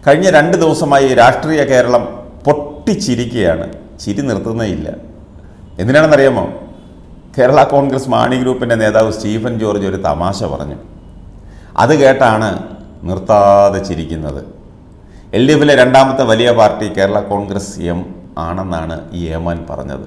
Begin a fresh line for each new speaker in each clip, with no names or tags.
കഴിഞ്ഞ രണ്ട് ദിവസമായി രാഷ്ട്രീയ കേരളം പൊട്ടിച്ചിരിക്കുകയാണ് ചിരി നിർത്തുന്നേയില്ല എന്തിനാണെന്നറിയാമോ കേരള കോൺഗ്രസ് മാണി ഗ്രൂപ്പിൻ്റെ നേതാവ് സ്റ്റീഫൻ ജോർജ് ഒരു തമാശ പറഞ്ഞു അത് കേട്ടാണ് നിർത്താതെ ചിരിക്കുന്നത് എൽ ഡി എഫിലെ രണ്ടാമത്തെ വലിയ പാർട്ടി കേരള കോൺഗ്രസ് എം ആണെന്നാണ് ഈ ഏമാൻ പറഞ്ഞത്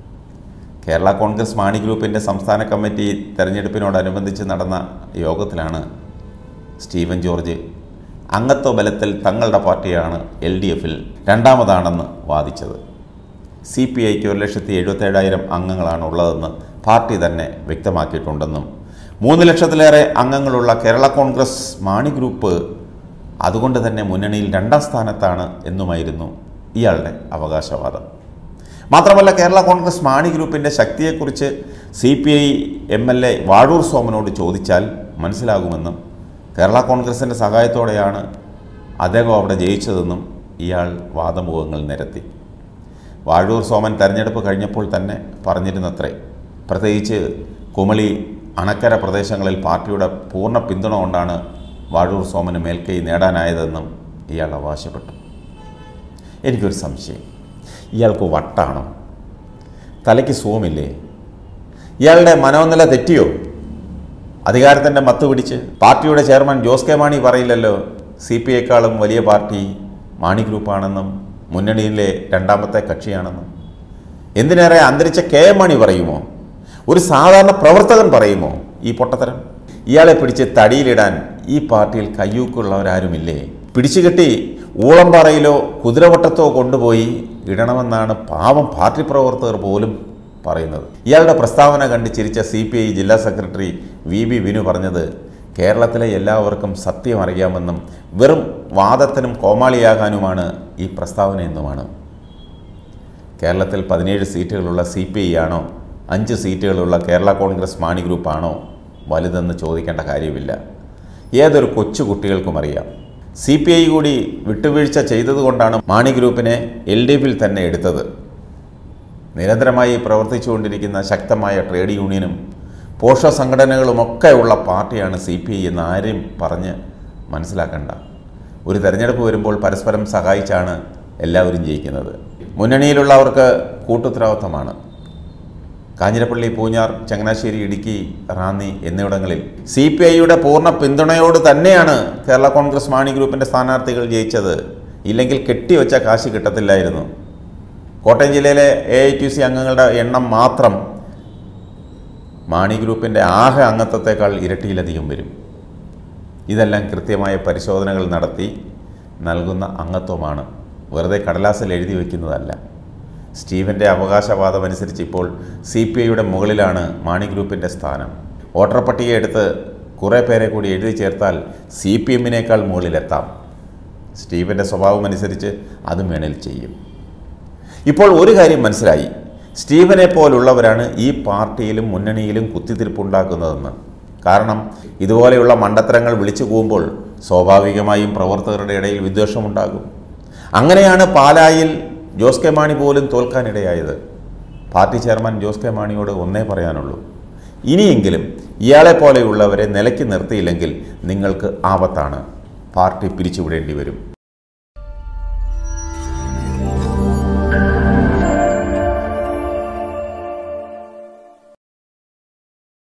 കേരള കോൺഗ്രസ് മാണി ഗ്രൂപ്പിൻ്റെ സംസ്ഥാന കമ്മിറ്റി തെരഞ്ഞെടുപ്പിനോടനുബന്ധിച്ച് നടന്ന യോഗത്തിലാണ് സ്റ്റീവൻ ജോർജ് അംഗത്വ ബലത്തിൽ തങ്ങളുടെ പാർട്ടിയാണ് എൽ ഡി എഫിൽ രണ്ടാമതാണെന്ന് വാദിച്ചത് സി പി ഐക്ക് ഒരു ലക്ഷത്തി എഴുപത്തേഴായിരം അംഗങ്ങളാണ് ഉള്ളതെന്ന് പാർട്ടി തന്നെ വ്യക്തമാക്കിയിട്ടുണ്ടെന്നും മൂന്ന് ലക്ഷത്തിലേറെ അംഗങ്ങളുള്ള കേരള കോൺഗ്രസ് മാണി ഗ്രൂപ്പ് അതുകൊണ്ട് തന്നെ മുന്നണിയിൽ രണ്ടാം സ്ഥാനത്താണ് എന്നുമായിരുന്നു ഇയാളുടെ അവകാശവാദം മാത്രമല്ല കേരള കോൺഗ്രസ് മാണി ഗ്രൂപ്പിൻ്റെ ശക്തിയെക്കുറിച്ച് C P I M L A Vazhoor സോമനോട് ചോദിച്ചാൽ മനസ്സിലാകുമെന്നും കേരള കോൺഗ്രസിൻ്റെ സഹായത്തോടെയാണ് അദ്ദേഹം അവിടെ ജയിച്ചതെന്നും ഇയാൾ വാദമുഖങ്ങൾ നിരത്തി വാഴൂർ സോമൻ തെരഞ്ഞെടുപ്പ് കഴിഞ്ഞപ്പോൾ തന്നെ പറഞ്ഞിരുന്നത്രേ പ്രത്യേകിച്ച് കുമളി അണക്കര പ്രദേശങ്ങളിൽ പാർട്ടിയുടെ പൂർണ്ണ പിന്തുണ കൊണ്ടാണ് വാഴൂർ സോമന് മേൽക്കൈ നേടാനായതെന്നും ഇയാൾ അവകാശപ്പെട്ടു എനിക്കൊരു സംശയം ഇയാൾക്ക് വട്ടാണോ തലയ്ക്ക് സുഖമില്ലേ ഇയാളുടെ മനോനില തെറ്റിയോ അധികാരത്തിൻ്റെ മത്ത് പിടിച്ച് പാർട്ടിയുടെ ചെയർമാൻ ജോസ് കെ മാണി പറയില്ലല്ലോ സി പി ഐക്കാളും വലിയ പാർട്ടി മാണി ഗ്രൂപ്പാണെന്നും മുന്നണിയിലെ രണ്ടാമത്തെ കക്ഷിയാണെന്നും എന്തിനേറെ അന്തരിച്ച കെ എം മാണി പറയുമോ ഒരു സാധാരണ പ്രവർത്തകൻ പറയുമോ ഈ പൊട്ടത്തരം ഇയാളെ പിടിച്ച് തടിയിലിടാൻ ഈ പാർട്ടിയിൽ കയ്യൂക്കുള്ളവരാരുമില്ലേ പിടിച്ചുകെട്ടി ഊളംപാറയിലോ കുതിരവട്ടത്തോ കൊണ്ടുപോയി ഇടണമെന്നാണ് പാവം പാർട്ടി പ്രവർത്തകർ പോലും പറയുന്നത് ഇയാളുടെ പ്രസ്താവന കണ്ട് ചിരിച്ച സി പി ഐ ജില്ലാ സെക്രട്ടറി വി ബി വിനു പറഞ്ഞത് കേരളത്തിലെ എല്ലാവർക്കും സത്യം അറിയാമെന്നും വെറും വാദത്തിനും കോമാളിയാകാനുമാണ് ഈ പ്രസ്താവന എന്നുമാണ് കേരളത്തിൽ പതിനേഴ് സീറ്റുകളുള്ള സി പി ഐ ആണോ അഞ്ച് സീറ്റുകളുള്ള കേരള കോൺഗ്രസ് മാണി ഗ്രൂപ്പാണോ വലുതെന്ന് ചോദിക്കേണ്ട കാര്യമില്ല ഏതൊരു കൊച്ചു കുട്ടികൾക്കും അറിയാം സി പി ഐ കൂടി വിട്ടുവീഴ്ച ചെയ്തതുകൊണ്ടാണ് മാണി ഗ്രൂപ്പിനെ എൽ ഡി എഫിൽ തന്നെ എടുത്തത് നിരന്തരമായി പ്രവർത്തിച്ചുകൊണ്ടിരിക്കുന്ന ശക്തമായ ട്രേഡ് യൂണിയനും പോഷക സംഘടനകളുമൊക്കെ ഉള്ള പാർട്ടിയാണ് സി പി ഐ എന്ന് ആരും പറഞ്ഞ് മനസ്സിലാക്കണ്ട ഒരു തെരഞ്ഞെടുപ്പ് വരുമ്പോൾ പരസ്പരം സഹായിച്ചാണ് എല്ലാവരും ജയിക്കുന്നത് മുന്നണിയിലുള്ളവർക്ക് കൂട്ടുത്തരവാദിത്തമാണ് കാഞ്ഞിരപ്പള്ളി പൂഞ്ഞാർ ചങ്ങനാശ്ശേരി ഇടുക്കി റാന്നി എന്നിവിടങ്ങളിൽ സി പി ഐയുടെ പൂർണ്ണ പിന്തുണയോട് തന്നെയാണ് കേരള കോൺഗ്രസ് മാണി ഗ്രൂപ്പിൻ്റെ സ്ഥാനാർത്ഥികൾ ജയിച്ചത് ഇല്ലെങ്കിൽ കെട്ടിവെച്ച കാശ് കിട്ടത്തില്ലായിരുന്നു കോട്ടയം ജില്ലയിലെ എ ഐ ടി സി അംഗങ്ങളുടെ എണ്ണം മാത്രം മാണി ഗ്രൂപ്പിൻ്റെ ആകെ അംഗത്വത്തേക്കാൾ ഇരട്ടിയിലധികം വരും ഇതെല്ലാം കൃത്യമായ പരിശോധനകൾ നടത്തി നൽകുന്ന അംഗത്വമാണ് വെറുതെ കടലാസിൽ എഴുതി വയ്ക്കുന്നതല്ല സ്റ്റീവൻ്റെ അവകാശവാദം അനുസരിച്ച് ഇപ്പോൾ സി പി ഐയുടെ മുകളിലാണ് മാണി ഗ്രൂപ്പിൻ്റെ സ്ഥാനം വോട്ടർ പട്ടിക എടുത്ത് കുറേ പേരെ കൂടി എഴുതി ചേർത്താൽ സി പി എമ്മിനേക്കാൾ മുകളിലെത്താം സ്റ്റീവൻ്റെ സ്വഭാവം അനുസരിച്ച് അത് മേണിൽ ചെയ്യും ഇപ്പോൾ ഒരു കാര്യം മനസ്സിലായി സ്റ്റീവനെ പോലുള്ളവരാണ് ഈ പാർട്ടിയിലും മുന്നണിയിലും കുത്തിത്തിരിപ്പുണ്ടാക്കുന്നതെന്ന് കാരണം ഇതുപോലെയുള്ള മണ്ടത്തരങ്ങൾ വിളിച്ചു പോകുമ്പോൾ സ്വാഭാവികമായും പ്രവർത്തകരുടെ ഇടയിൽ വിദ്വേഷമുണ്ടാകും അങ്ങനെയാണ് പാലായിൽ ജോസ് കെ മാണി പോലും തോൽക്കാനിടയായത് പാർട്ടി ചെയർമാൻ ജോസ് കെ മാണിയോട് ഒന്നേ പറയാനുള്ളൂ ഇനിയെങ്കിലും ഇയാളെ പോലെയുള്ളവരെ നിലയ്ക്ക് നിർത്തിയില്ലെങ്കിൽ നിങ്ങൾക്ക് ആപത്താണ് പാർട്ടി പിരിച്ചുവിടേണ്ടി വരും